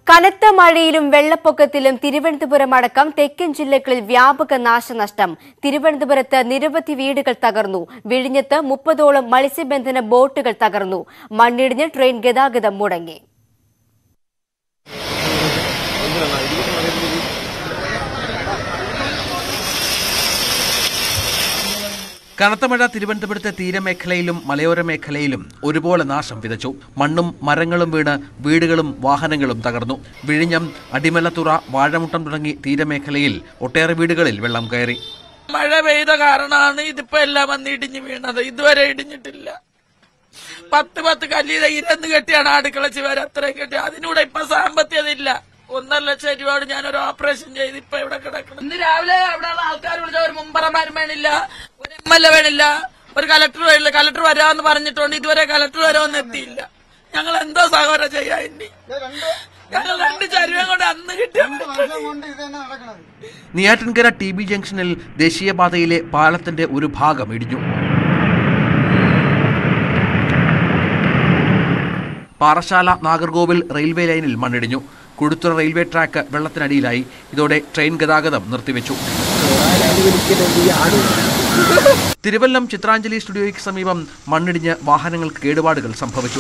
കനത്ത മഴയിലും വെള്ളപ്പൊക്കത്തിലും തിരുവനന്തപുരം അടക്കം തെക്കൻ ജില്ലകളിൽ വ്യാപക നാശനഷ്ടം തിരുവനന്തപുരത്ത് നിരവധി വീടുകൾ തകർന്നു വിഴിഞ്ഞത്ത് മുപ്പതോളം മത്സ്യബന്ധന ബോട്ടുകൾ തകർന്നു മണ്ണിടിഞ്ഞ് ട്രെയിൻ ഗതാഗതം മുടങ്ങി കനത്ത മഴ തിരുവനന്തപുരത്തെ തീരമേഖലയിലും മലയോര മേഖലയിലും ഒരുപോലെ നാശം വിതച്ചു മണ്ണും മരങ്ങളും വീണ് വീടുകളും വാഹനങ്ങളും തകർന്നു വിഴിഞ്ഞം അടിമലത്തുറ വാഴമുട്ടം തുടങ്ങി തീരമേഖലയിൽ ഒട്ടേറെ വീടുകളിൽ വെള്ളം കയറി മഴ പെയ്ത കാരണമാണ് ഇതിപ്പോ എല്ലാം വന്ന് ഇടിഞ്ഞു വീണത് ഇതുവരെ ഇടിഞ്ഞിട്ടില്ല പത്ത് പത്ത് കല്ലിത ഇരന്ന് കെട്ടിയാണ് അടുക്കള ചുവര് അത്രയും കെട്ടി അതിനൂടെ ഇപ്പൊ സാമ്പത്തികതയില്ല ഒന്നര ലക്ഷം രൂപയോട് ഞാൻ ഒരു ഓപ്പറേഷൻ ചെയ്ത് ഇപ്പൊ ഇവിടെ കിടക്കണം ഇന്ന് രാവിലെ അവിടെ ആൾക്കാർ വിളിച്ച ഒരു മുമ്പറമാരും വേണില്ല ഒരു എം എൽ എ വേണില്ല ഒരു കലക്ടർ വേണില്ല കലക്ടർ വരാമെന്ന് പറഞ്ഞിട്ടുണ്ട് ഇതുവരെ കലക്ടർ വരാമെന്ന് എത്തിയില്ല ഞങ്ങൾ എന്തോ സഹോദരം ചെയ്യാൻ ഇനി ഞങ്ങൾ രണ്ട് ചരുവം കൊണ്ട് അന്ന് കിട്ടിയ നെയ്യാറ്റിൻകര ടി ബി ജംഗ്ഷനിൽ ദേശീയപാതയിലെ പാലത്തിന്റെ ഒരു ഭാഗം ഇടിഞ്ഞു പാറശാല നാഗർകോവിൽ റെയിൽവേ ലൈനിൽ മണ്ണിടിഞ്ഞു കുഴുത്തുറ റെയിൽവേ ട്രാക്ക് വെള്ളത്തിനടിയിലായി ഇതോടെ ട്രെയിൻ ഗതാഗതം നിർത്തിവെച്ചു തിരുവല്ലം ചിത്രാഞ്ജലി സ്റ്റുഡിയോയ്ക്ക് സമീപം മണ്ണിടിഞ്ഞ് വാഹനങ്ങൾക്ക് കേടുപാടുകൾ സംഭവിച്ചു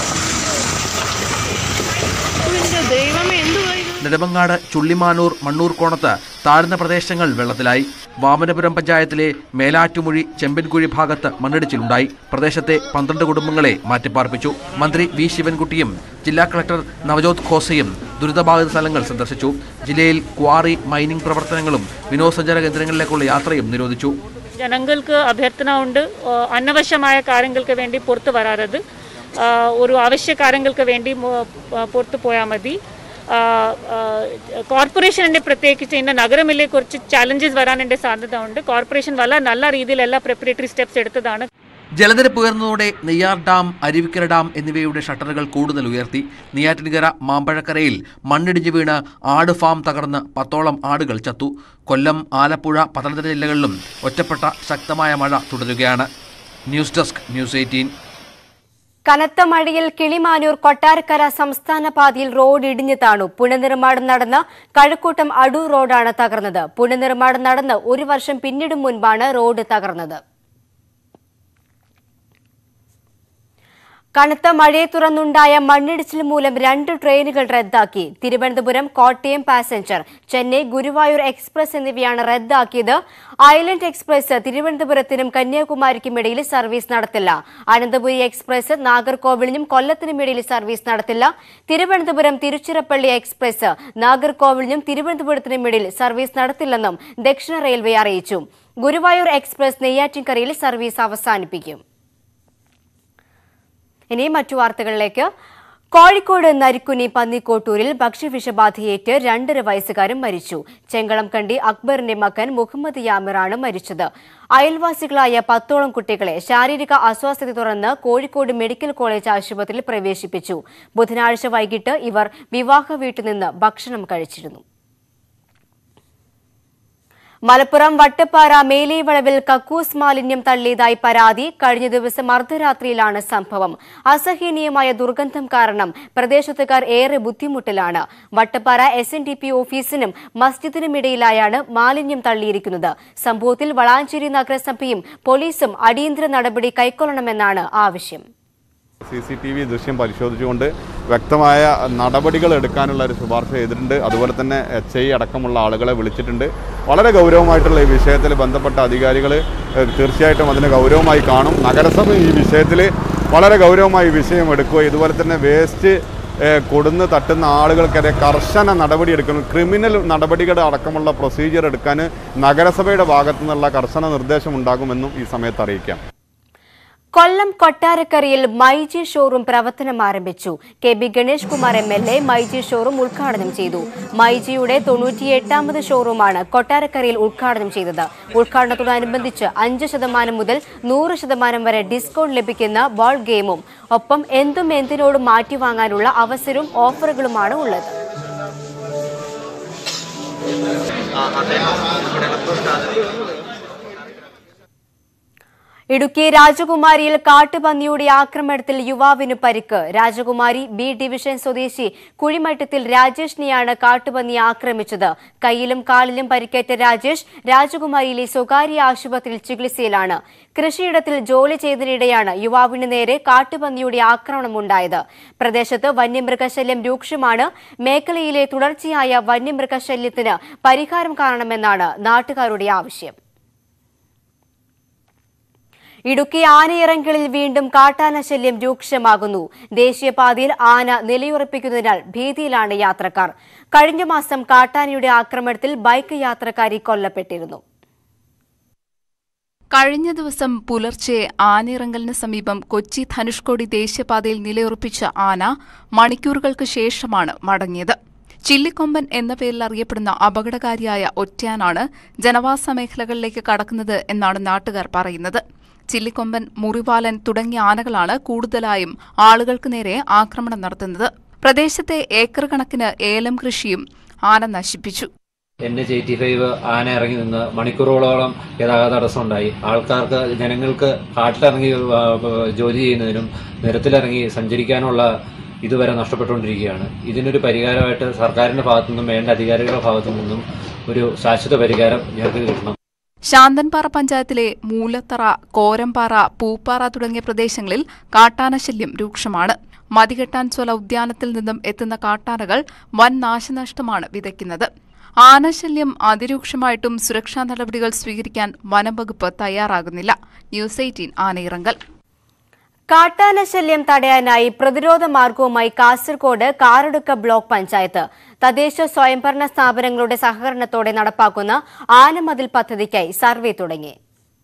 നെടുമങ്ങാട് ചുള്ളിമാനൂർ മണ്ണൂർ കോണത്ത് താഴ്ന്ന പ്രദേശങ്ങൾ വെള്ളത്തിലായി വാമനപുരം പഞ്ചായത്തിലെ മേലാറ്റുമൊഴി ചെമ്പൻകുഴി ഭാഗത്ത് മണ്ണിടിച്ചിലുണ്ടായി പ്രദേശത്തെ പന്ത്രണ്ട് കുടുംബങ്ങളെ മാറ്റിപ്പാർപ്പിച്ചു മന്ത്രി വി ശിവൻകുട്ടിയും ജില്ലാ കളക്ടർ നവജോത് ഖോസയും ദുരിതബാധിത സ്ഥലങ്ങൾ സന്ദർശിച്ചു ജില്ലയിൽ ക്വാറി മൈനിംഗ് പ്രവർത്തനങ്ങളും വിനോദസഞ്ചാര കേന്ദ്രങ്ങളിലേക്കുള്ള യാത്രയും നിരോധിച്ചു ജനങ്ങൾക്ക് അഭ്യർത്ഥന ഉണ്ട് ആ, അനവശ്യമായ കാര്യങ്ങൾക്ക് വേണ്ടി പുറത്തു വരാറത് ആ, ഒരു ആവശ്യ കാര്യങ്ങൾക്ക് വേണ്ടി മു- പ- പുറത്തു പോയാൽ മതി ആ, ആ, കോർപ്പറേഷനിൻ്റെ പ്രത്യേകിച്ച് ഇന്ന് നഗരമിലെ കുറച്ച് ചാലഞ്ചസ് വരാനിൻ്റെ സാധ്യത ഉണ്ട് കോർപ്പറേഷൻ വളരെ നല്ല രീതിയിൽ എല്ലാ പ്രിപ്പറേറ്ററി സ്റ്റെപ്സ് എടുത്തതാണ് ജലനിരപ്പ് ഉയർന്നതോടെ നെയ്യാർ ഡാം അരുവിക്കര ഡാം എന്നിവയുടെ ഷട്ടറുകൾ കൂടുതൽ ഉയർത്തി നെയ്യാറ്റിൻകര മാമ്പഴക്കരയിൽ മണ്ണിടിഞ്ഞു വീണ് ആട് ഫാം തകർന്ന് പത്തോളം ആടുകൾ ചത്തു കൊല്ലം ആലപ്പുഴ പത്തനംതിട്ട ജില്ലകളിലും ഒറ്റപ്പെട്ട ശക്തമായ മഴ തുടരുകയാണ് ന്യൂസ് ഡെസ്ക് ന്യൂസ് എയ്റ്റീൻ കനത്ത മഴയിൽ കിളിമാനൂർ കൊട്ടാരക്കര സംസ്ഥാന പാതയിൽ റോഡ് ഇടിഞ്ഞു താണു പുനർനിർമ്മാണം നടന്ന കഴക്കൂട്ടം അടൂർ റോഡാണ് തകർന്നത് പുനർനിർമ്മാണം നടന്ന് ഒരു വർഷം പിന്നിടും മുൻപാണ് റോഡ് തകർന്നത് കനത്ത മഴയെ തുടർന്നുണ്ടായ മണ്ണിടിച്ചിൽ മൂലം രണ്ട് ട്രെയിനുകൾ റദ്ദാക്കി തിരുവനന്തപുരം കോട്ടയം പാസഞ്ചർ ചെന്നൈ ഗുരുവായൂർ എക്സ്പ്രസ് എന്നിവയാണ് റദ്ദാക്കിയത് ഐലൻഡ് എക്സ്പ്രസ് തിരുവനന്തപുരത്തിനും കന്യാകുമാരിക്കും ഇടയിൽ സർവീസ് നടത്തില്ല അനന്തപുരി എക്സ്പ്രസ് നാഗർകോവിലിനും കൊല്ലത്തിനും ഇടയിൽ സർവീസ് നടത്തില്ല തിരുവനന്തപുരം തിരുച്ചിറപ്പള്ളി എക്സ്പ്രസ് നാഗർകോവിലിനും തിരുവനന്തപുരത്തിനും ഇടയിൽ സർവീസ് നടത്തില്ലെന്നും ദക്ഷിണ റെയിൽവേ അറിയിച്ചു ഗുരുവായൂർ എക്സ്പ്രസ് നെയ്യാറ്റിൻകരയിൽ സർവീസ് അവസാനിപ്പിക്കും ഇനി മറ്റു വാർത്തകളിലേക്ക് കോഴിക്കോട് നരിക്കുനി പന്നിക്കോട്ടൂരിൽ ഭക്ഷ്യവിഷബാധയേറ്റ് രണ്ടര വയസ്സുകാരൻ മരിച്ചു ചെങ്കളം കണ്ടി അക്ബറിന്റെ മകൻ മുഹമ്മദ് യാമിറാണ് മരിച്ചത് അയൽവാസികളായ പത്തോളം കുട്ടികളെ ശാരീരിക അസ്വാസ്ഥ്യത്തെ തുടർന്ന് കോഴിക്കോട് മെഡിക്കൽ കോളേജ് ആശുപത്രിയിൽ പ്രവേശിപ്പിച്ചു ബുധനാഴ്ച വൈകിട്ട് ഇവർ വിവാഹ വീട്ടിൽ നിന്ന് ഭക്ഷണം കഴിച്ചിരുന്നു മലപ്പുറം വട്ടപ്പാറ മേലേവളവിൽ കക്കൂസ് മാലിന്യം തള്ളിയതായി പരാതി കഴിഞ്ഞ ദിവസം അർദ്ധരാത്രിയിലാണ് സംഭവം അസഹനീയമായ ദുർഗന്ധം കാരണം പ്രദേശത്തുകാർ ഏറെ ബുദ്ധിമുട്ടിലാണ് Vattappara S N D P ഓഫീസിനും മസ്ജിദിനുമിടയിലായാണ് മാലിന്യം തള്ളിയിരിക്കുന്നത് സംഭവത്തിൽ വളാഞ്ചേരി നഗരസഭയും പോലീസും അടിയന്തര നടപടി കൈക്കൊള്ളണമെന്നാണ് ആവശ്യം സി സി ടി വി ദൃശ്യം പരിശോധിച്ചുകൊണ്ട് വ്യക്തമായ നടപടികൾ എടുക്കാനുള്ള ഒരു ശുപാർശ ചെയ്തിട്ടുണ്ട് അതുപോലെ തന്നെ എച്ച് ഐ അടക്കമുള്ള ആളുകളെ വിളിച്ചിട്ടുണ്ട് വളരെ ഗൗരവമായിട്ടുള്ള ഈ വിഷയത്തിൽ ബന്ധപ്പെട്ട അധികാരികൾ ഏഹ്, തീർച്ചയായിട്ടും അതിനെ ഗൗരവമായി കാണും നഗരസഭ ഈ വിഷയത്തിൽ വളരെ ഗൗരവമായി ഈ വിഷയം എടുക്കുക ഇതുപോലെ തന്നെ വേസ്റ്റ് ഏഹ്, കൊടുന്ന് തട്ടുന്ന ആളുകൾക്കെതിരെ കർശന നടപടി എടുക്കണം ക്രിമിനൽ നടപടികൾ അടക്കമുള്ള പ്രൊസീജിയർ എടുക്കാൻ നഗരസഭയുടെ ഭാഗത്തു നിന്നുള്ള കർശന നിർദ്ദേശം ഉണ്ടാകുമെന്നും ഈ സമയത്ത് അറിയിക്കാം കൊല്ലം കൊട്ടാരക്കരയിൽ മൈജി ഷോറൂം പ്രവർത്തനം ആരംഭിച്ചു K B Ganesh Kumar M L A myG showroom ഉദ്ഘാടനം ചെയ്തു മൈജിയുടെ തൊണ്ണൂറ്റിയെട്ടാമത് ഷോറൂമാണ് കൊട്ടാരക്കരയിൽ ഉദ്ഘാടനം ചെയ്തത് ഉദ്ഘാടനത്തോടനുബന്ധിച്ച് അഞ്ച് ശതമാനം മുതൽ നൂറ് ശതമാനം വരെ ഡിസ്കൗണ്ട് ലഭിക്കുന്ന ബോൾ ഗെയിമും ഒപ്പം എന്തും എന്തിനോടും മാറ്റി വാങ്ങാനുള്ള അവസരവും ഓഫറുകളുമാണ് ഉള്ളത് ഇടുക്കി രാജകുമാരിയിൽ കാട്ടുപന്നിയുടെ ആക്രമണത്തിൽ യുവാവിന് പരിക്ക് രാജകുമാരി ബി ഡിവിഷൻ സ്വദേശി കുഴിമട്ടത്തിൽ രാജേഷിനെയാണ് കാട്ടുപന്നി ആക്രമിച്ചത് കൈയിലും കാലിലും പരിക്കേറ്റ രാജേഷ് രാജകുമാരിയിലെ സ്വകാര്യ ആശുപത്രിയിൽ ചികിത്സയിലാണ് കൃഷിയിടത്തിൽ ജോലി ചെയ്തതിനിടെയാണ് യുവാവിന് നേരെ കാട്ടുപന്നിയുടെ ആക്രമണമുണ്ടായത് പ്രദേശത്ത് വന്യമൃഗശല്യം രൂക്ഷമാണ് മേഖലയിലെ തുടർച്ചയായ വന്യമൃഗശല്യത്തിന് പരിഹാരം കാണണമെന്നാണ് നാട്ടുകാരുടെ ആവശ്യം ഇടുക്കി ആനയിറങ്കലിൽ വീണ്ടും കാട്ടാന ശല്യം രൂക്ഷമാകുന്നു ദേശീയപാതയിൽ ആന നിലയുറപ്പിക്കുന്നതിനാൽ ഭീതിയിലാണ് യാത്രക്കാർ കഴിഞ്ഞ മാസം കാട്ടാനയുടെ ആക്രമണത്തിൽ ബൈക്ക് യാത്രക്കാരി കൊല്ലപ്പെട്ടിരുന്നു കഴിഞ്ഞ ദിവസം പുലർച്ചെ ആനയിറങ്കലിന് സമീപം കൊച്ചി ധനുഷ്കോടി ദേശീയപാതയിൽ നിലയുറപ്പിച്ച ആന മണിക്കൂറുകൾക്ക് ശേഷമാണ് മടങ്ങിയത് ചില്ലിക്കൊമ്പൻ എന്ന പേരിൽ അറിയപ്പെടുന്ന അപകടകാരിയായ ഒറ്റയാനാണ് ജനവാസ മേഖലകളിലേക്ക് കടക്കുന്നത് എന്നാണ് നാട്ടുകാർ പറയുന്നത് ചില്ലിക്കൊമ്പൻ മുറിവാലൻ തുടങ്ങിയ ആനകളാണ് കൂടുതലായും ആളുകൾക്ക് നേരെ ആക്രമണം നടത്തുന്നത് പ്രദേശത്തെ ഏക്കർ കണക്കിന് ഏലം കൃഷിയും ആന നശിപ്പിച്ചു എൻ എച്ച് എയ്റ്റി ഫൈവ് ആന ഇറങ്ങി നിന്ന് മണിക്കൂറുകളോളം ഗതാഗത തടസ്സം ഉണ്ടായി ആൾക്കാർക്ക് ജനങ്ങൾക്ക് കാട്ടിലിറങ്ങി ആ, ജോലി ചെയ്യുന്നതിനും നിരത്തിലിറങ്ങി സഞ്ചരിക്കാനുള്ള ഇതുവരെ നഷ്ടപ്പെട്ടുകൊണ്ടിരിക്കുകയാണ് ഇതിനൊരു പരിഹാരമായിട്ട് സർക്കാരിന്റെ ഭാഗത്തു നിന്നും വേണ്ട അധികാരികളുടെ ഭാഗത്തു നിന്നും ഒരു ശാശ്വത പരിഹാരം ഞങ്ങൾക്ക് കിട്ടണം ശാന്തൻപാറ പഞ്ചായത്തിലെ മൂലത്തറ കോരമ്പാറ പൂപ്പാറ തുടങ്ങിയ പ്രദേശങ്ങളിൽ കാട്ടാനശല്യം രൂക്ഷമാണ് മതികെട്ടാൻ ചോല ഉദ്യാനത്തിൽ നിന്നും എത്തുന്ന കാട്ടാനകൾ വൻ നാശനഷ്ടമാണ് വിതയ്ക്കുന്നത് ആനശല്യം അതിരൂക്ഷമായിട്ടും സുരക്ഷാ നടപടികൾ സ്വീകരിക്കാൻ വനംവകുപ്പ് തയ്യാറാകുന്നില്ല ന്യൂസ് എയ്റ്റീൻ ആനയിറങ്കൽ കാട്ടാന ശല്യം തടയാനായി പ്രതിരോധ മാർഗവുമായി കാസർകോട് കാറടുക്ക ബ്ലോക്ക് പഞ്ചായത്ത് തദ്ദേശ സ്വയംഭരണ സ്ഥാപനങ്ങളുടെ സഹകരണത്തോടെ നടപ്പാക്കുന്ന ആനമതിൽ പദ്ധതിക്കായി സർവേ തുടങ്ങി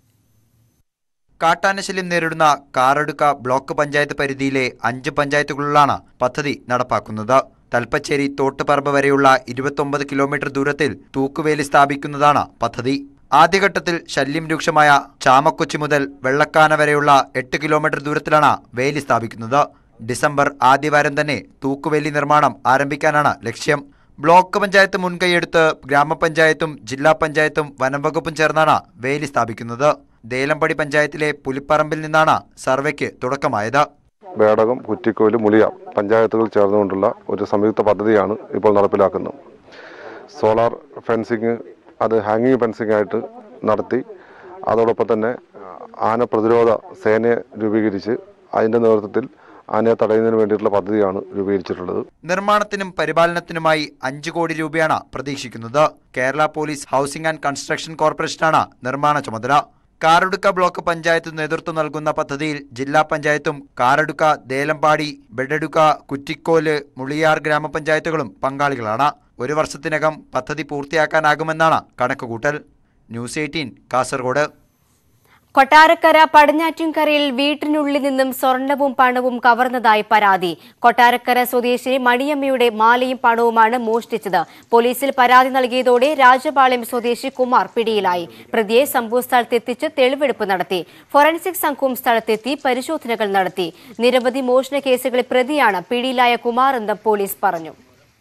കാട്ടാനശല്യം നേരിടുന്ന കാറടുക്ക ബ്ലോക്ക് പഞ്ചായത്ത് പരിധിയിലെ അഞ്ച് പഞ്ചായത്തുകളിലാണ് പദ്ധതി നടപ്പാക്കുന്നത് തൽപ്പച്ചേരി തോട്ടുപറമ്പ് വരെയുള്ള ഇരുപത്തൊമ്പത് കിലോമീറ്റർ ദൂരത്തിൽ തൂക്കുവേലി സ്ഥാപിക്കുന്നതാണ് പദ്ധതി ആദ്യഘട്ടത്തിൽ ശല്യം രൂക്ഷമായ ചാമക്കൊച്ചി മുതൽ വെള്ളക്കാന വരെയുള്ള എട്ട് കിലോമീറ്റർ ദൂരത്തിലാണ് വേലി സ്ഥാപിക്കുന്നത് ഡിസംബർ ആദ്യവാരം തന്നെ തൂക്കുവേലി നിർമ്മാണം ആരംഭിക്കാനാണ് ലക്ഷ്യം ബ്ലോക്ക് പഞ്ചായത്ത് മുൻകൈയെടുത്ത് ഗ്രാമപഞ്ചായത്തും ജില്ലാ പഞ്ചായത്തും വനം വകുപ്പും ചേർന്നാണ് വേലി സ്ഥാപിക്കുന്നത് ദേലമ്പടി പഞ്ചായത്തിലെ പുലിപ്പറമ്പിൽ നിന്നാണ് സർവേക്ക് തുടക്കമായത് ബേടകം കുറ്റിക്കോല് മുളിയ പഞ്ചായത്തുകൾ ചേർന്നുകൊണ്ടുള്ള ഒരു സംയുക്ത പദ്ധതിയാണ് ഇപ്പോൾ നടപ്പിലാക്കുന്നത് സോളാർ ഫെൻസിങ് അത് ഹാങ്ങിങ് ഫെൻസിങ് ആയിട്ട് നടത്തി അതോടൊപ്പം തന്നെ ആന പ്രതിരോധ സേനയെ രൂപീകരിച്ച് അതിൻ്റെ നേതൃത്വത്തിൽ ആനയെ തടയുന്നതിന് വേണ്ടിയിട്ടുള്ള പദ്ധതിയാണ് രൂപീകരിച്ചിട്ടുള്ളത് നിർമ്മാണത്തിനും പരിപാലനത്തിനുമായി അഞ്ചു കോടി രൂപയാണ് പ്രതീക്ഷിക്കുന്നത് Kerala police housing and construction കോർപ്പറേഷനാണ് നിർമ്മാണ ചുമതല കാറടുക്ക ബ്ലോക്ക് പഞ്ചായത്ത് നേതൃത്വം നൽകുന്ന പദ്ധതിയിൽ ജില്ലാ പഞ്ചായത്തും കാറടുക്ക ദേലമ്പാടി ബെഡടുക്ക കുറ്റിക്കോല് മുളിയാർ ഗ്രാമപഞ്ചായത്തുകളും പങ്കാളികളാണ് ഒരു വർഷത്തിനകം പദ്ധതി പൂർത്തിയാക്കാനാകുമെന്നാണ് കണക്കുകൂട്ടൽ ന്യൂസ് എയ്റ്റീൻ കാസർഗോഡ് കൊട്ടാരക്കര പടിഞ്ഞാറ്റിൻകരയിൽ വീട്ടിനുള്ളിൽ നിന്നും സ്വർണവും പണവും കവർന്നതായി പരാതി കൊട്ടാരക്കര സ്വദേശിനി മണിയമ്മയുടെ മാലയും പണവുമാണ് മോഷ്ടിച്ചത് പോലീസിൽ പരാതി നൽകിയതോടെ രാജപാളയം സ്വദേശി കുമാർ പിടിയിലായി പ്രതിയെ സംഭവസ്ഥലത്തെത്തിച്ച് തെളിവെടുപ്പ് നടത്തി ഫോറൻസിക് സംഘവും സ്ഥലത്തെത്തി പരിശോധനകൾ നടത്തി നിരവധി മോഷണ കേസുകളിൽ പ്രതിയാണ് പിടിയിലായ കുമാർ എന്ന് പോലീസ് പറഞ്ഞു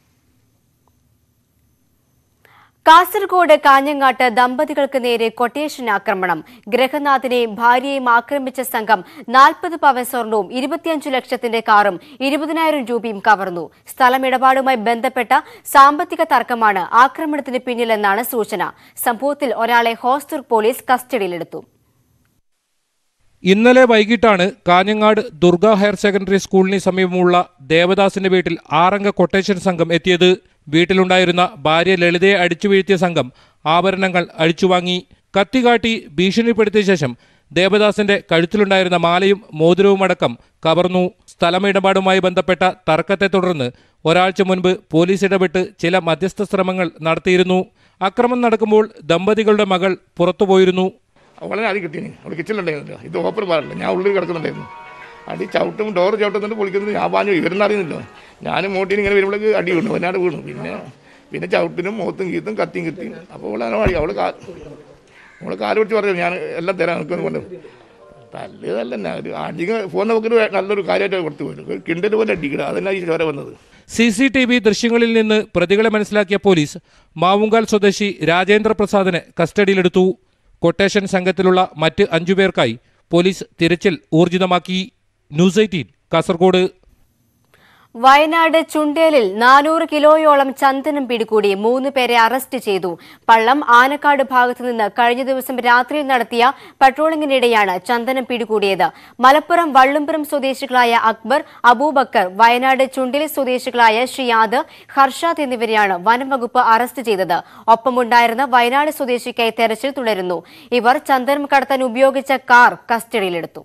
കാസർഗോഡ് കാഞ്ഞങ്ങാട്ട് ദമ്പതികൾക്ക് നേരെ കൊട്ടേഷൻ ആക്രമണം ഗ്രഹനാഥനെയും ഭാര്യയെയും ആക്രമിച്ച സംഘം നാൽപ്പത് പവൻ സ്വർണവും ഇരുപത്തിയഞ്ചു ലക്ഷത്തിന്റെ കാറും ഇരുപതിനായിരം രൂപയും കവർന്നു സ്ഥലമിടപാടുമായി ബന്ധപ്പെട്ട സാമ്പത്തിക തർക്കമാണ് ആക്രമണത്തിന് പിന്നിലെന്നാണ് സൂചന സംഭവത്തിൽ ഒരാളെ ഹോസ്ദുർ പോലീസ് കസ്റ്റഡിയിലെടുത്തു ഇന്നലെ വൈകിട്ടാണ് കാഞ്ഞങ്ങാട് ദുർഗ ഹയർ സെക്കൻഡറി സ്കൂളിന് സമീപമുള്ള ദേവദാസിന്റെ വീട്ടിൽ ആറംഗ കൊട്ടേഷൻ സംഘം എത്തിയത് വീട്ടിലുണ്ടായിരുന്ന ഭാര്യ ലളിതയെ അടിച്ചു വീഴ്ത്തിയ സംഘം ആഭരണങ്ങൾ അഴിച്ചുവാങ്ങി കത്തികാട്ടി ഭീഷണിപ്പെടുത്തിയ ശേഷം ദേവദാസിന്റെ കഴുത്തിലുണ്ടായിരുന്ന മാലയും മോതിരവുമടക്കം കവർന്നു സ്ഥലമിടപാടുമായി ബന്ധപ്പെട്ട തർക്കത്തെ തുടർന്ന് ഒരാഴ്ച മുൻപ് പോലീസ് ഇടപെട്ട് ചില മധ്യസ്ഥ ശ്രമങ്ങൾ നടത്തിയിരുന്നു അക്രമം നടക്കുമ്പോൾ ദമ്പതികളുടെ മകൾ പുറത്തുപോയിരുന്നു വളരെ അടി കിട്ടീനി അവിടെ കിച്ചണിലുണ്ടായിരുന്നില്ല ഇത് ഓപ്പൺ പാടില്ല ഞാൻ ഉള്ളിൽ കിടക്കുന്നുണ്ടായിരുന്നു അടി ചവിട്ടും ഡോറ് ചവിട്ടുന്നുണ്ട് പൊളിക്കുന്നുണ്ട് ഞാൻ പാഞ്ഞു ഇവരെന്ന് അറിയുന്നില്ല ഞാനും മോട്ടിന് ഇങ്ങനെ വരുമ്പോഴേക്ക് അടി വീണു വന്നാട് വീണു പിന്നെ പിന്നെ ചവിട്ടിനും മുഖത്തും കീത്തും കത്തിയും കിത്തി അപ്പോൾ അവളെ അടി അവൾ കാ അവൾ കാല് പിടിച്ച് പറഞ്ഞു ഞാൻ എല്ലാം തരാം നിൽക്കുന്നു കൊണ്ട് തല്ലിയതല്ല തന്നെ ഒരു അടിക്ക് ഫോൺ നമുക്കൊരു നല്ലൊരു കാര്യമായിട്ട് കൊടുത്തു പോയി കിണ്ടൽ പോലെ അടിക്കുക അതന്നെ ഈ ചോര വന്നത് സി സി ടി വി ദൃശ്യങ്ങളിൽ നിന്ന് പ്രതികളെ മനസ്സിലാക്കിയ പോലീസ് മാവുങ്കാൽ സ്വദേശി രാജേന്ദ്ര പ്രസാദിനെ കസ്റ്റഡിയിലെടുത്തു കൊട്ടേഷൻ സംഘത്തിലുള്ള മറ്റ് അഞ്ചുപേർക്കായി പോലീസ് തിരച്ചിൽ ഊർജിതമാക്കി ന്യൂസ് എയ്റ്റീൻ കാസർഗോഡ് വയനാട് ചുണ്ടേലിൽ നാനൂറ് കിലോയോളം ചന്ദനം പിടികൂടി മൂന്ന് പേരെ അറസ്റ്റ് ചെയ്തു പള്ളം ആനക്കാട് ഭാഗത്തു നിന്ന് കഴിഞ്ഞ ദിവസം രാത്രിയിൽ നടത്തിയ പട്രോളിംഗിനിടെയാണ് ചന്ദനം പിടികൂടിയത് മലപ്പുറം വള്ളുംപുറം സ്വദേശികളായ അക്ബർ അബൂബക്കർ വയനാട് ചുണ്ടേൽ സ്വദേശികളായ ഷിയാദ് ഹർഷാദ് എന്നിവരെയാണ് വനം വകുപ്പ് അറസ്റ്റ് ചെയ്തത് ഒപ്പമുണ്ടായിരുന്ന വയനാട് സ്വദേശിക്കായി തെരച്ചിൽ തുടരുന്നു ഇവർ ചന്ദനം കടത്താൻ ഉപയോഗിച്ച കാർ കസ്റ്റഡിയിലെടുത്തു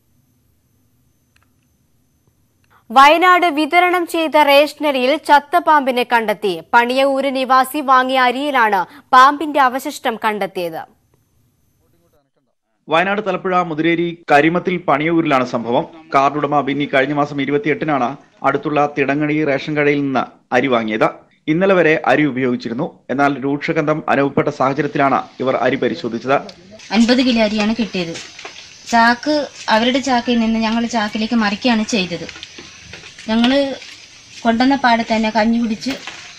വയനാട് വിതരണം ചെയ്ത റേഷനറിയിൽ ചത്ത പാമ്പിനെ കണ്ടെത്തി പണിയയൂര് നിവാസി വാങ്ങിയ അരിയിലാണ് പാമ്പിന്റെ അവശിഷ്ടം കണ്ടെത്തിയത് വയനാട് തലപ്പുഴ മുതിരേരി കരിമത്തിൽ പണിയൂരിലാണ് സംഭവം കാർഡുടമ ബിന്നി കഴിഞ്ഞ മാസം ഇരുപത്തിയെട്ടിനാണ് അടുത്തുള്ള തിടങ്ങണി റേഷൻ കടയിൽ നിന്ന് അരി വാങ്ങിയത് ഇന്നലെ വരെ അരി ഉപയോഗിച്ചിരുന്നു എന്നാൽ രൂക്ഷഗന്ധം അനുഭവപ്പെട്ട സാഹചര്യത്തിലാണ് ഇവർ അരി പരിശോധിച്ചത് അൻപത് കിലോ അരിയാണ് കിട്ടിയത് ചാക്ക് അവരുടെ ചാക്കിൽ നിന്ന് ഞങ്ങൾ ചാക്കിലേക്ക് മറിക്കുകയാണ് ചെയ്തത് ഞങ്ങൾ കൊണ്ടുവന്ന പാടെ തന്നെ കഞ്ഞി കുടിച്ച്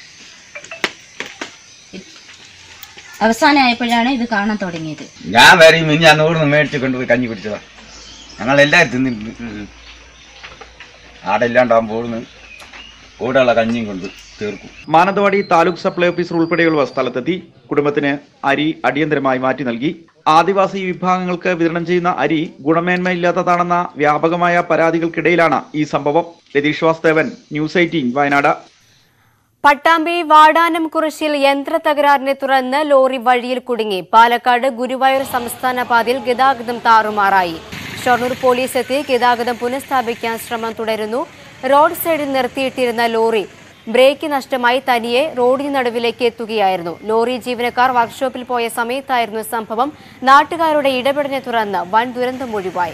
അവസാനമായപ്പോഴാണ് ഇത് കാണാൻ തുടങ്ങിയത് ഞാൻ വരെ മിഞ്ഞാന്ന് ഓടുന്ന് മേടിച്ച് കൊണ്ടുപോയി കഞ്ഞി കുടിച്ചതാ ഞങ്ങൾ എല്ലാവരും തിന്നിട്ടുണ്ട് ആടെ ഇല്ലാണ്ടാകുമ്പോൾ ഓടുന്ന് ഓടുള്ള കഞ്ഞിയും കൊണ്ട് തീർക്കും മാനന്തവാടി താലൂക്ക് സപ്ലൈ ഓഫീസർ ഉൾപ്പെടെയുള്ളവർ സ്ഥലത്തെത്തി കുടുംബത്തിന് അരി അടിയന്തരമായി മാറ്റി നൽകി ആദിവാസി വിഭാഗങ്ങൾക്ക് വിതരണം ചെയ്യുന്ന അരി ഗുണമേന്മയില്ലാത്തതാണെന്ന വ്യാപകമായ പരാതികൾക്കിടയിലാണ് ഈ സംഭവം രതീഷ് വാസ്തവൻ ന്യൂസ് എയ്റ്റീൻ വയനാട് പട്ടാമ്പി വാടാനം കുറിശ്ശിൽ യന്ത്ര തകരാറിനെ തുടർന്ന് ലോറി വഴിയിൽ കുടുങ്ങി പാലക്കാട് ഗുരുവായൂർ സംസ്ഥാന പാതയിൽ ഗതാഗതം താറുമാറായി ഷൊർണൂർ പോലീസ് എത്തി ഗതാഗതം പുനഃസ്ഥാപിക്കാൻ ശ്രമം തുടരുന്നു റോഡ് സൈഡിൽ നിർത്തിയിട്ടിരുന്ന ലോറി ബ്രേക്ക് നഷ്ടമായി തനിയെ റോഡിന് നടുവിലേക്ക് എത്തുകയായിരുന്നു ലോറി ജീവനക്കാർ വർക്ക്ഷോപ്പിൽ പോയ സമയത്തായിരുന്നു സംഭവം നാട്ടുകാരുടെ ഇടപെടലിനെ തുടർന്ന് വൻ ദുരന്തം ഒഴിവായി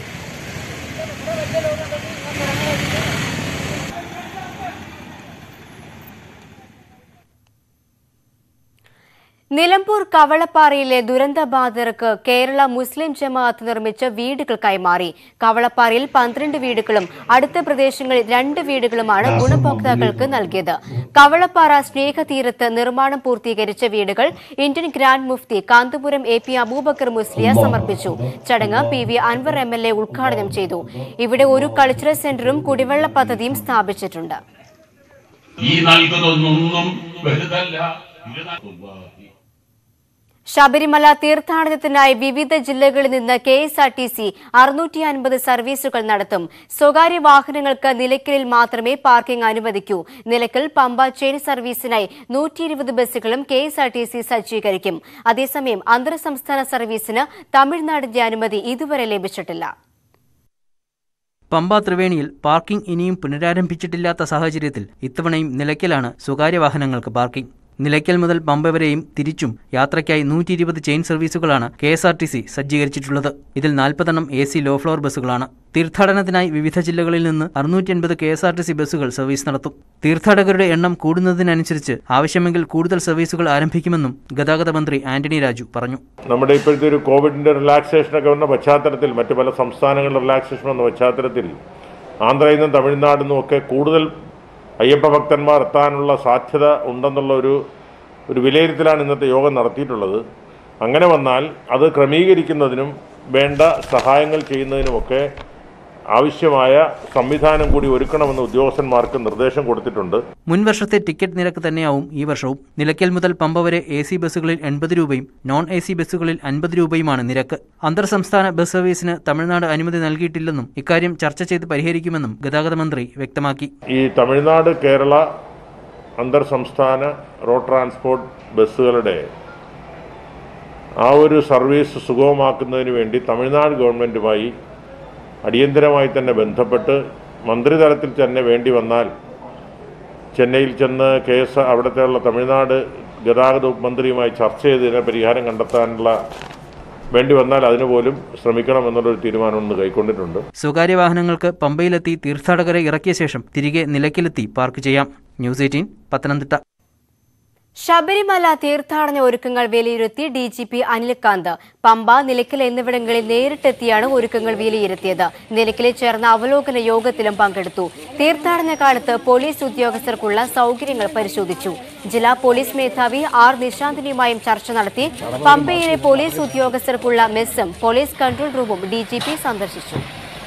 നിലമ്പൂർ കവളപ്പാറയിലെ ദുരന്തബാധിതർക്ക് കേരള മുസ്ലിം ജമാഅത്ത് നിർമ്മിച്ച വീടുകൾ കൈമാറി കവളപ്പാറയിൽ പന്ത്രണ്ട് വീടുകളും അടുത്ത പ്രദേശങ്ങളിൽ രണ്ട് വീടുകളുമാണ് ഗുണഭോക്താക്കൾക്ക് നൽകിയത് കവളപ്പാറ സ്നേഹതീരത്ത് നിർമ്മാണം പൂർത്തീകരിച്ച വീടുകൾ Indian grand Mufti Kanthapuram A P Abubakar Musliyar സമർപ്പിച്ചു ചടങ്ങ് P V Anvar M L A ഉദ്ഘാടനം ചെയ്തു ഇവിടെ ഒരു കൾച്ചറൽ സെന്ററും കുടിവെള്ള പദ്ധതിയും സ്ഥാപിച്ചിട്ടുണ്ട് ഈ നൽകുന്നതൊന്നും വലുതല്ല ശബരിമല തീർത്ഥാടനത്തിനായി വിവിധ ജില്ലകളിൽ നിന്ന് K S R T C അറുന്നൂറ്റി അൻപത് സർവീസുകൾ നടത്തും സ്വകാര്യ വാഹനങ്ങൾക്ക് നിലയ്ക്കലിൽ മാത്രമേ പാർക്കിംഗ് അനുവദിക്കൂ നിലയ്ക്കൽ പമ്പ ചെയിൻ സർവീസിനായി നൂറ്റി ഇരുപത് ബസ്സുകളും K S R T C സജ്ജീകരിക്കും അതേസമയം അന്തർ സംസ്ഥാന സർവീസിന് തമിഴ്നാടിന്റെ അനുമതി ഇതുവരെ ലഭിച്ചിട്ടില്ല പമ്പ ത്രിവേണിയിൽ പാർക്കിംഗ് ഇനിയും പുനരാരംഭിച്ചിട്ടില്ലാത്ത സാഹചര്യത്തിൽ ഇത്തവണയും നിലയ്ക്കലാണ് സ്വകാര്യ വാഹനങ്ങൾക്ക് പാർക്കിംഗ് നിലയ്ക്കൽ മുതൽ പമ്പ വരെയും തിരിച്ചും യാത്രയ്ക്കായി നൂറ്റി ഇരുപത് ചെയിൻ സർവീസുകളാണ് K S R T C സജ്ജീകരിച്ചിട്ടുള്ളത് ഇതിൽ നാൽപ്പതെണ്ണം എ സി ലോ ഫ്ലോർ ബസ്സുകളാണ് തീർത്ഥാടനത്തിനായി വിവിധ ജില്ലകളിൽ നിന്ന് അറുന്നൂറ്റി അൻപത് K S R T C ബസ്സുകൾ സർവീസ് നടത്തും തീർത്ഥാടകരുടെ എണ്ണം കൂടുന്നതിനനുസരിച്ച് ആവശ്യമെങ്കിൽ കൂടുതൽ സർവീസുകൾ ആരംഭിക്കുമെന്നും ഗതാഗത മന്ത്രി ആന്റണി രാജു പറഞ്ഞു നമ്മുടെ ഇപ്പോഴത്തെ ഒരു കോവിഡിൻ്റെ റിലാക്സേഷനൊക്കെ വന്ന പശ്ചാത്തലത്തിൽ മറ്റു പല സംസ്ഥാനങ്ങളുടെ റിലാക്സേഷൻ വന്ന പശ്ചാത്തലത്തിൽ ആന്ധ്രയിൽ നിന്നും തമിഴ്നാടിൽ നിന്നും ഒക്കെ കൂടുതൽ അയ്യപ്പ ഭക്തന്മാർ എത്താനുള്ള സാധ്യത ഉണ്ടെന്നുള്ള ഒരു ഒരു വിലയിരുത്തലാണ് ഇന്നത്തെ യോഗം നടത്തിയിട്ടുള്ളത് അങ്ങനെ വന്നാൽ അത് ക്രമീകരിക്കുന്നതിനും വേണ്ട സഹായങ്ങൾ ചെയ്യുന്നതിനുമൊക്കെ ആവശ്യമായ സംവിധാനം കൂടി ഒരുക്കണമെന്ന് ഉദ്യോഗസ്ഥന്മാർക്ക് നിർദ്ദേശം കൊടുത്തിട്ടുണ്ട് മുൻ വർഷത്തെ ടിക്കറ്റ് നിരക്ക് തന്നെയാവും ഈ വർഷവും നിലയ്ക്കൽ മുതൽ പമ്പ വരെ എ സി ബസ്സുകളിൽ എൺപത് രൂപയും നോൺ എ സി ബസ്സുകളിൽ അൻപത് രൂപയുമാണ് നിരക്ക് അന്തർ സംസ്ഥാന ബസ് സർവീസിന് തമിഴ്നാട് അനുമതി നൽകിയിട്ടില്ലെന്നും ഇക്കാര്യം ചർച്ച ചെയ്ത് പരിഹരിക്കുമെന്നും ഗതാഗത മന്ത്രി വ്യക്തമാക്കി ഈ തമിഴ്നാട് കേരള അന്തർ സംസ്ഥാന റോഡ് ട്രാൻസ്പോർട്ട് ബസ്സുകളുടെ ആ ഒരു സർവീസ് സുഗമമാക്കുന്നതിന് വേണ്ടി തമിഴ്നാട് ഗവൺമെൻറ്റുമായി അടിയന്തരമായി തന്നെ ബന്ധപ്പെട്ട് മന്ത്രിതലത്തിൽ തന്നെ വേണ്ടി വന്നാൽ ചെന്നൈയിൽ ചെന്ന് കേസ് അവിടുത്തെയുള്ള തമിഴ്നാട് ഗതാഗത മന്ത്രിയുമായി ചർച്ച ചെയ്ത് ഇതിന് പരിഹാരം കണ്ടെത്താനുള്ള വേണ്ടി വന്നാൽ അതിന് പോലും ശ്രമിക്കണമെന്നുള്ളൊരു തീരുമാനം ഒന്ന് കൈക്കൊണ്ടിട്ടുണ്ട് സ്വകാര്യ വാഹനങ്ങൾക്ക് പമ്പയിലെത്തി തീർത്ഥാടകരെ ഇറക്കിയ ശേഷം തിരികെ നിലയ്ക്കലെത്തി പാർക്ക് ചെയ്യാം ന്യൂസ് എയ്റ്റീൻ പത്തനംതിട്ട ശബരിമല തീർത്ഥാടന ഒരുക്കങ്ങൾ വിലയിരുത്തി D G P Anilkant Pampa Nilakkal എന്നിവിടങ്ങളിൽ നേരിട്ടെത്തിയാണ് ഒരുക്കങ്ങൾ വിലയിരുത്തിയത് നിലയ്ക്കലിൽ ചേർന്ന അവലോകന യോഗത്തിലും പങ്കെടുത്തു തീർത്ഥാടന കാലത്ത് പോലീസ് ഉദ്യോഗസ്ഥർക്കുള്ള സൗകര്യങ്ങൾ പരിശോധിച്ചു ജില്ലാ പോലീസ് മേധാവി ആർ നിശാന്തിനിയുമായും ചർച്ച നടത്തി പമ്പയിലെ പോലീസ് ഉദ്യോഗസ്ഥർക്കുള്ള മെസ്സും പോലീസ് കൺട്രോൾ റൂമും ഡി ജി പി സന്ദർശിച്ചു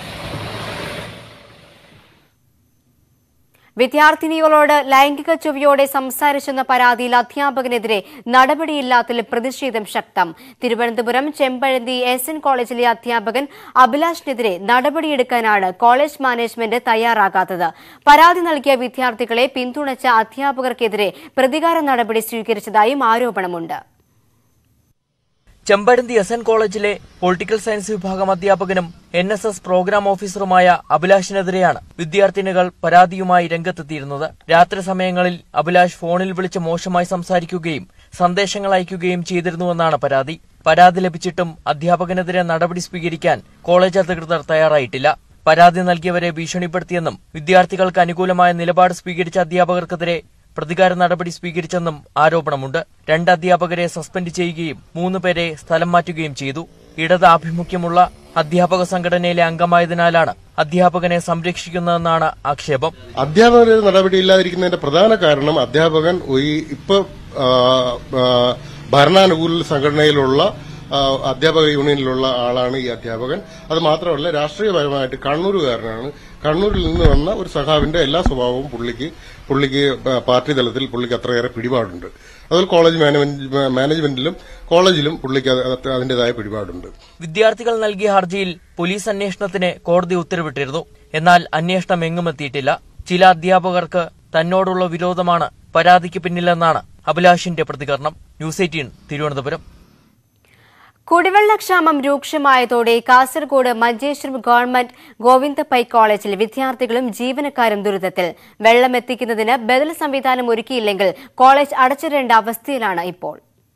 വിദ്യാർത്ഥിനികളോട് ലൈംഗിക ചൊവ്വയോടെ സംസാരിച്ചെന്ന പരാതിയിൽ അധ്യാപകനെതിരെ നടപടിയില്ലാത്തതിൽ പ്രതിഷേധം ശക്തം തിരുവനന്തപുരം ചെമ്പഴന്തി എസ് എൻ കോളേജിലെ അധ്യാപകൻ അഭിലാഷിനെതിരെ നടപടിയെടുക്കാനാണ് കോളേജ് മാനേജ്മെന്റ് തയ്യാറാകാത്തത് പരാതി നൽകിയ വിദ്യാർത്ഥികളെ പിന്തുണച്ച അധ്യാപകർക്കെതിരെ പ്രതികാര നടപടി സ്വീകരിച്ചതായും ആരോപണമുണ്ട് ചെമ്പഴന്തി എസ് എൻ കോളേജിലെ പൊളിറ്റിക്കൽ സയൻസ് വിഭാഗം അധ്യാപകനും എൻ എസ് എസ് പ്രോഗ്രാം ഓഫീസറുമായ അഭിലാഷിനെതിരെയാണ് വിദ്യാർത്ഥിനികൾ പരാതിയുമായി രംഗത്തെത്തിയിരുന്നത് രാത്രി സമയങ്ങളിൽ അഭിലാഷ് ഫോണിൽ വിളിച്ച് മോശമായി സംസാരിക്കുകയും സന്ദേശങ്ങൾ അയക്കുകയും ചെയ്തിരുന്നുവെന്നാണ് പരാതി പരാതി ലഭിച്ചിട്ടും അധ്യാപകനെതിരെ നടപടി സ്വീകരിക്കാൻ കോളേജ് അധികൃതർ തയ്യാറായിട്ടില്ല പരാതി നൽകിയവരെ ഭീഷണിപ്പെടുത്തിയെന്നും വിദ്യാർത്ഥികൾക്ക് അനുകൂലമായ നിലപാട് സ്വീകരിച്ച അധ്യാപകർക്കെതിരെ പ്രതികാര നടപടി സ്വീകരിച്ചെന്നും ആരോപണമുണ്ട് രണ്ട് അധ്യാപകരെ സസ്പെൻഡ് ചെയ്യുകയും മൂന്ന് പേരെ സ്ഥലം മാറ്റുകയും ചെയ്തു ഇടത് ആഭിമുഖ്യമുള്ള അധ്യാപക സംഘടനയിലെ അംഗമായതിനാലാണ് അധ്യാപകനെ സംരക്ഷിക്കുന്നതെന്നാണ് ആക്ഷേപം അധ്യാപകർ നടപടിയില്ലാതിരിക്കുന്നതിന്റെ പ്രധാന കാരണം അധ്യാപകൻ ഈ ഇപ്പൊ ആ, ആ, ഭരണാനുകൂല സംഘടനയിലുള്ള ആ, അധ്യാപക യൂണിയനിലുള്ള ആളാണ് ഈ അധ്യാപകൻ അത് മാത്രമല്ല രാഷ്ട്രീയപരമായിട്ട് കണ്ണൂരുകാരനാണ് കണ്ണൂരിൽ നിന്ന് വന്ന ഒരു സഖാവിന്റെ എല്ലാ സ്വഭാവവും പുള്ളിക്ക് പുള്ളിക്ക് പാർട്ടി തലത്തിൽ പുള്ളിക്ക് അത്രയേറെ പിടിപാടുണ്ട് അതുപോലെ കോളേജ് മാനേജ്മെന്റ് മാനേജ്മെന്റിലും കോളേജിലും പുള്ളിക്ക് അത് അതിന്റേതായ പിടിപാടുണ്ട് വിദ്യാർത്ഥികൾ നൽകിയ ഹർജിയിൽ പോലീസ് അന്വേഷണത്തിന് കോടതി ഉത്തരവിട്ടിരുന്നു എന്നാൽ അന്വേഷണം എങ്ങും എത്തിയിട്ടില്ല ചില അധ്യാപകർക്ക് തന്നോടുള്ള വിരോധമാണ് പരാതിക്ക് പിന്നിലെന്നാണ് അഭിലാഷിന്റെ പ്രതികരണം ന്യൂസ് എയ്റ്റീൻ തിരുവനന്തപുരം കുടിവെള്ളക്ഷാമം രൂക്ഷമായതോടെ കാസർഗോഡ് മഞ്ചേശ്വരം ഗവൺമെന്റ് ഗോവിന്ദ പൈ കോളേജിൽ വിദ്യാർത്ഥികളും ജീവനക്കാരും ദുരിതത്തിൽ വെള്ളം എത്തിക്കുന്നതിന് ബദൽ സംവിധാനം ഒരുക്കിയില്ലെങ്കിൽ കോളേജ് അടച്ചിടേണ്ട അവസ്ഥയിലാണ് ഇപ്പോൾ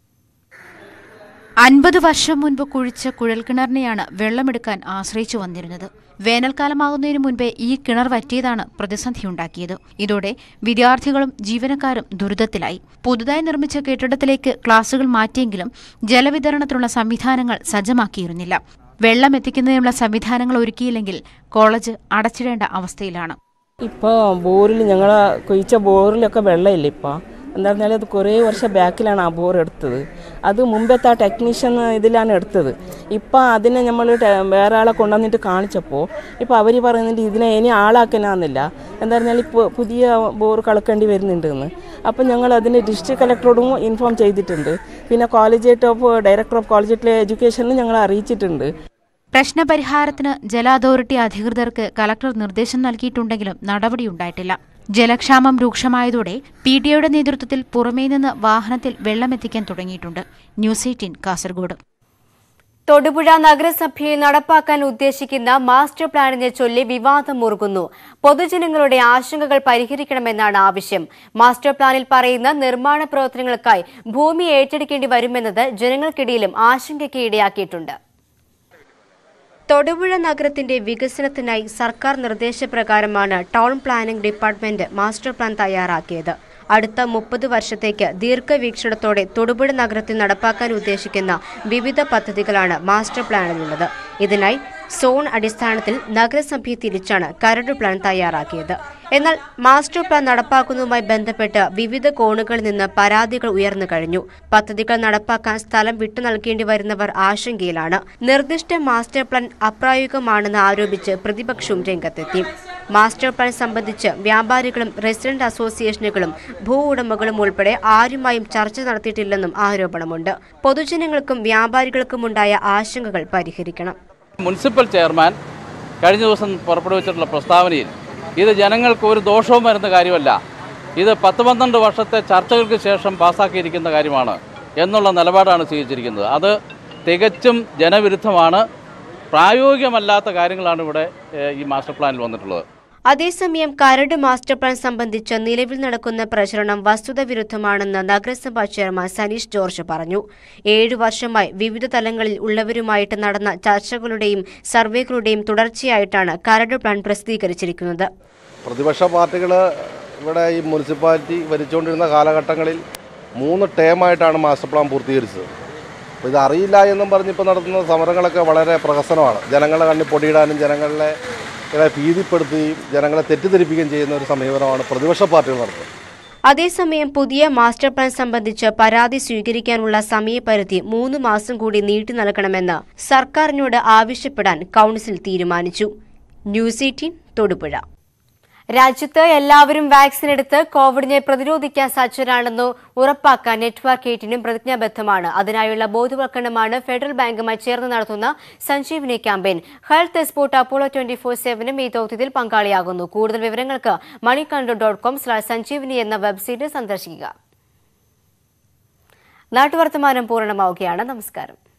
അൻപത് വർഷം മുൻപ് കുഴിച്ച കുഴൽക്കിണറിനെയാണ് വെള്ളമെടുക്കാൻ ആശ്രയിച്ചു വന്നിരുന്നത് വേനൽക്കാലമാകുന്നതിന് മുൻപേ ഈ കിണർ വറ്റിയതാണ് പ്രതിസന്ധിയുണ്ടാക്കിയത് ഇതോടെ വിദ്യാർത്ഥികളും ജീവനക്കാരും ദുരിതത്തിലായി പുതുതായി നിർമ്മിച്ച കെട്ടിടത്തിലേക്ക് ക്ലാസുകൾ മാറ്റിയെങ്കിലും ജലവിതരണത്തിനുള്ള സംവിധാനങ്ങൾ സജ്ജമാക്കിയിരുന്നില്ല വെള്ളം എത്തിക്കുന്നതിനുള്ള സംവിധാനങ്ങൾ ഒരുക്കിയില്ലെങ്കിൽ കോളേജ് അടച്ചിടേണ്ട അവസ്ഥയിലാണ് ഇപ്പോൾ ബോറിൽ ഞങ്ങൾ കുഴിച്ച ബോറിലൊക്കെ വെള്ളമില്ല ഇപ്പോൾ എന്താ പറഞ്ഞാൽ അത് കുറേ വർഷം ബാക്കിലാണ് ആ ബോർ എടുത്തത് അത് മുമ്പത്തെ ആ ടെക്നീഷ്യൻ ഇതിലാണ് എടുത്തത് ഇപ്പോൾ അതിനെ നമ്മൾ വേറെ ആളെ കൊണ്ടുവന്നിട്ട് കാണിച്ചപ്പോൾ ഇപ്പോൾ അവർ പറയുന്നുണ്ട് ഇതിനെ ഇനി ആളാക്കാനാന്നില്ല എന്താ പറഞ്ഞാൽ ഇപ്പോൾ പുതിയ ബോർ കളക്കേണ്ടി വരുന്നുണ്ട് എന്ന് അപ്പോൾ ഞങ്ങൾ അതിന് ഡിസ്ട്രിക്ട് കളക്ടറോടും ഇൻഫോം ചെയ്തിട്ടുണ്ട് പിന്നെ കോളേജേറ്റ് ഓഫ് ഡയറക്ടർ ഓഫ് കോളേജേറ്റിലെ എഡ്യൂക്കേഷനിലും ഞങ്ങൾ അറിയിച്ചിട്ടുണ്ട് പ്രശ്നപരിഹാരത്തിന് ജല അതോറിറ്റി അധികൃതർക്ക് കലക്ടർ നിർദ്ദേശം നൽകിയിട്ടുണ്ടെങ്കിലും നടപടിയുണ്ടായിട്ടില്ല ജലക്ഷാമം രൂക്ഷമായതോടെ പി ടി എയുടെ നേതൃത്വത്തിൽ പുറമേ നിന്ന് വാഹനത്തിൽ വെള്ളമെത്തിക്കാൻ തുടങ്ങിയിട്ടുണ്ട് ന്യൂസ് എയ്റ്റീൻ കാസർഗോഡ് തൊടുപുഴ നഗരസഭയിൽ നടപ്പാക്കാൻ ഉദ്ദേശിക്കുന്ന മാസ്റ്റർ പ്ലാനിനെ ചൊല്ലി വിവാദം മുറുകുന്നു പൊതുജനങ്ങളുടെ ആശങ്കകൾ പരിഹരിക്കണമെന്നാണ് ആവശ്യം മാസ്റ്റർ പ്ലാനിൽ പറയുന്ന നിർമ്മാണ പ്രവർത്തനങ്ങൾക്കായി ഭൂമി ഏറ്റെടുക്കേണ്ടി വരുമെന്നത് ജനങ്ങൾക്കിടയിലും ആശങ്കയ്ക്ക് ഇടയാക്കിയിട്ടുണ്ട് തൊടുപുഴ നഗരത്തിന്റെ വികസനത്തിനായി സർക്കാർ നിർദ്ദേശപ്രകാരമാണ് town planning department master plan തയ്യാറാക്കിയത് അടുത്ത മുപ്പത് വർഷത്തേക്ക് ദീർഘവീക്ഷണത്തോടെ തൊടുപുഴ നഗരത്തിൽ നടപ്പാക്കാൻ ഉദ്ദേശിക്കുന്ന വിവിധ പദ്ധതികളാണ് മാസ്റ്റർ പ്ലാനിലുള്ളത് ഇതിനായി സോൺ അടിസ്ഥാനത്തിൽ നഗരസഭയെ തിരിച്ചാണ് കരട് പ്ലാൻ തയ്യാറാക്കിയത് എന്നാൽ മാസ്റ്റർ പ്ലാൻ നടപ്പാക്കുന്നതുമായി ബന്ധപ്പെട്ട് വിവിധ കോണുകളിൽ നിന്ന് പരാതികൾ ഉയർന്നു കഴിഞ്ഞു പദ്ധതികൾ നടപ്പാക്കാൻ സ്ഥലം വിട്ടു നൽകേണ്ടി വരുന്നവർ ആശങ്കയിലാണ് നിർദ്ദിഷ്ട മാസ്റ്റർ പ്ലാൻ അപ്രായോഗികമാണെന്ന് ആരോപിച്ച് പ്രതിപക്ഷവും രംഗത്തെത്തി മാസ്റ്റർ പ്ലാൻ സംബന്ധിച്ച് വ്യാപാരികളും റെസിഡന്റ് അസോസിയേഷനുകളും ഭൂ ഉടമകളും ഉൾപ്പെടെ ആരുമായും ചർച്ച നടത്തിയിട്ടില്ലെന്നും ആരോപണമുണ്ട് പൊതുജനങ്ങൾക്കും വ്യാപാരികൾക്കുമുണ്ടായ ആശങ്കകൾ പരിഹരിക്കണം മുനിസിപ്പൽ ചെയർമാൻ കഴിഞ്ഞ ദിവസം പുറപ്പെടുവിച്ചിട്ടുള്ള പ്രസ്താവനയിൽ ഇത് ജനങ്ങൾക്ക് ഒരു ദോഷവും വരുന്ന കാര്യമല്ല ഇത് പത്ത് പന്ത്രണ്ട് വർഷത്തെ ചർച്ചകൾക്ക് ശേഷം പാസ്സാക്കിയിരിക്കുന്ന കാര്യമാണ് എന്നുള്ള നിലപാടാണ് സ്വീകരിച്ചിരിക്കുന്നത് അത് തികച്ചും ജനവിരുദ്ധമാണ് പ്രായോഗികമല്ലാത്ത കാര്യങ്ങളാണ് ഇവിടെ ഏഹ്, ഈ മാസ്റ്റർ പ്ലാനിൽ വന്നിട്ടുള്ളത് അതേസമയം കരട് മാസ്റ്റർ പ്ലാൻ സംബന്ധിച്ച് നിലവിൽ നടക്കുന്ന പ്രചരണം വസ്തുത വിരുദ്ധമാണെന്ന് നഗരസഭാ ചെയർമാൻ സനീഷ് ജോർജ് പറഞ്ഞു ഏഴു വർഷമായി വിവിധ തലങ്ങളിൽ ഉള്ളവരുമായിട്ട് നടന്ന ചർച്ചകളുടെയും സർവേകളുടെയും തുടർച്ചയായിട്ടാണ് കരട് പ്ലാൻ പ്രസിദ്ധീകരിച്ചിരിക്കുന്നത് പ്രതിപക്ഷ പാർട്ടികൾ ഇവിടെ ഈ മുനിസിപ്പാലിറ്റി ഭരിച്ചുകൊണ്ടിരുന്ന കാലഘട്ടങ്ങളിൽ മൂന്ന് ടേമായിട്ടാണ് മാസ്റ്റർ പ്ലാൻ പൂർത്തീകരിച്ചത് അപ്പോൾ ഇത് അറിയില്ല എന്നും പറഞ്ഞ് ഇപ്പോൾ നടത്തുന്ന സമരങ്ങളൊക്കെ വളരെ പ്രഹസനമാണ് ജനങ്ങളെ കണ്ണിൽ പൊടിയിടാനും ജനങ്ങളെ ഇങ്ങനെ ഭീതിപ്പെടുത്തുകയും ജനങ്ങളെ തെറ്റിദ്ധരിപ്പിക്കുകയും ചെയ്യുന്ന ഒരു സമീപനമാണ് പ്രതിപക്ഷ പാർട്ടികൾ നടത്തുന്നത് അതേസമയം പുതിയ മാസ്റ്റർ പ്ലാൻ സംബന്ധിച്ച് പരാതി സ്വീകരിക്കാനുള്ള സമയപരിധി മൂന്ന് മാസം കൂടി നീട്ടി നൽകണമെന്ന് സർക്കാരിനോട് ആവശ്യപ്പെടാൻ കൌൺസിൽ തീരുമാനിച്ചു ന്യൂസ് എയ്റ്റീൻ തൊടുപുഴ രാജ്യത്ത് എല്ലാവരും വാക്സിൻ എടുത്ത് കോവിഡിനെ പ്രതിരോധിക്കാൻ സജ്ജരാണെന്ന് ഉറപ്പാക്കാൻ നെറ്റ്വർക്ക് എയ്റ്റിനും പ്രതിജ്ഞാബദ്ധമാണ് അതിനായുള്ള ബോധവൽക്കരണമാണ് ഫെഡറൽ ബാങ്കുമായി ചേർന്ന് നടത്തുന്ന Sanjeevani campaign health export Apollo twenty four സെവനും ഈ ദൌത്യത്തിൽ പങ്കാളിയാകുന്നു കൂടുതൽ വിവരങ്ങൾക്ക് മണി കണ്ടു ഡോട്ട് കോം സ്ലാഷ് സഞ്ജീവനി എന്ന വെബ്സൈറ്റ് സന്ദർശിക്കുക നാട്ടുവർത്തമാനം പൂർണ്ണമാവുകയാണ് നമസ്കാരം